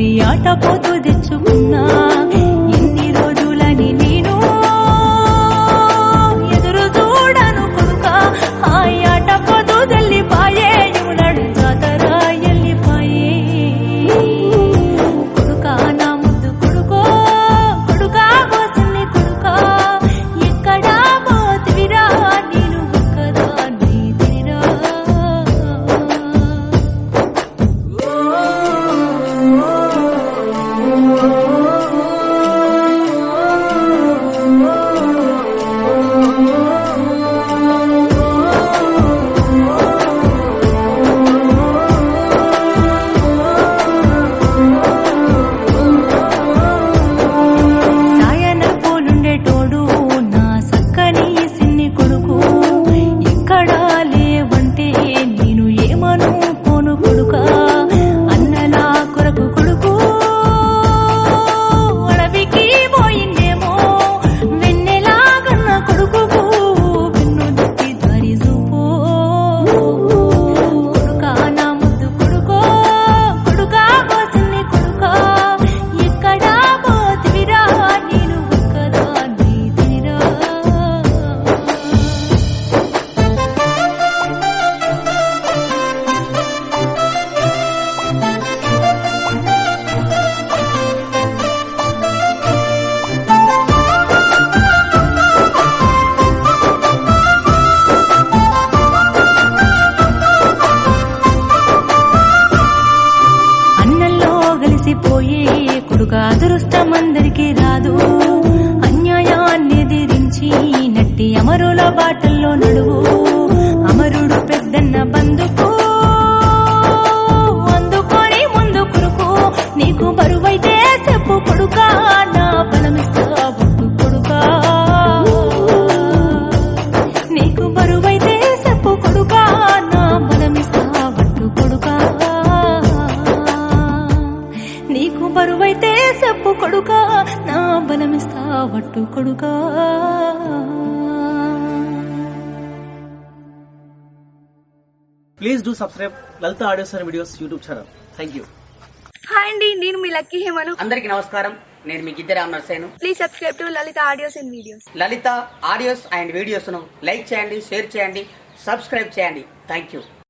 నీ ఆట పోతూ తెచ్చుకున్నా ఎన్ని రోజులని నేను ఎదురు చూడను కొడుక ఆ ఆట పోతూ తెల్లిపాయే యువనడు జాతర ఎల్లిపాయే కొడుక నా ముద్దు కొడుకో కొడుకా పోతుంది కొడుక ఎక్కడా పోతివిరా నేను ఒక్కదా నీదిరా సాయన పోలుండేటోడు నా సక్కని సిన్ని కొడుకు ఎక్కడా లేవంటే నేను ఏమను కోను కొడుక అన్నలా కొరకు కొడుకు అడవికి పోయిందేమో వెన్నెలా కన్న కొడుకు వెన్ను దిట్టి దారి చూపో కొడుక నా ముద్దు కొడుకో కొడుకా పోతుంది కొడుక ఎక్కడా పోతివిరా నేను ఒక్కదా నీదిరా అన్నంలో కలిసిపోయే కొడుక అదృష్టం అందరికీ రాదు అన్యాయాన్ని ఎదిరించి నట్టి అమరుల బాటల్లో నడువు అమరుడు పెద్దన్న బందుకు అందుకొని ముందు కొడుకు నీకు బరువైతే చెప్పు కొడుక నా బలమిస్తా ఒట్టు కొడుకా నీకు బరువైతే చెప్పు కొడుకా నా బలమిస్తా వట్టు కొడుకా నీకు బరువైతే చెప్పు కొడుకా నా బలమిస్తా వట్టు కొడుకా please do subscribe Lalitha audios and videos YouTube channel thank you hi అండి నేను మీ లక్కీ హేమను అందరికీ నమస్కారం నేను మీ గిద్దరామ్ నర్సేను please subscribe to Lalitha audios and videos Lalitha audios and వీడియోస్ను లైక్ చేయండి షేర్ చేయండి సబ్స్క్రైబ్ చేయండి థ్యాంక్ యూ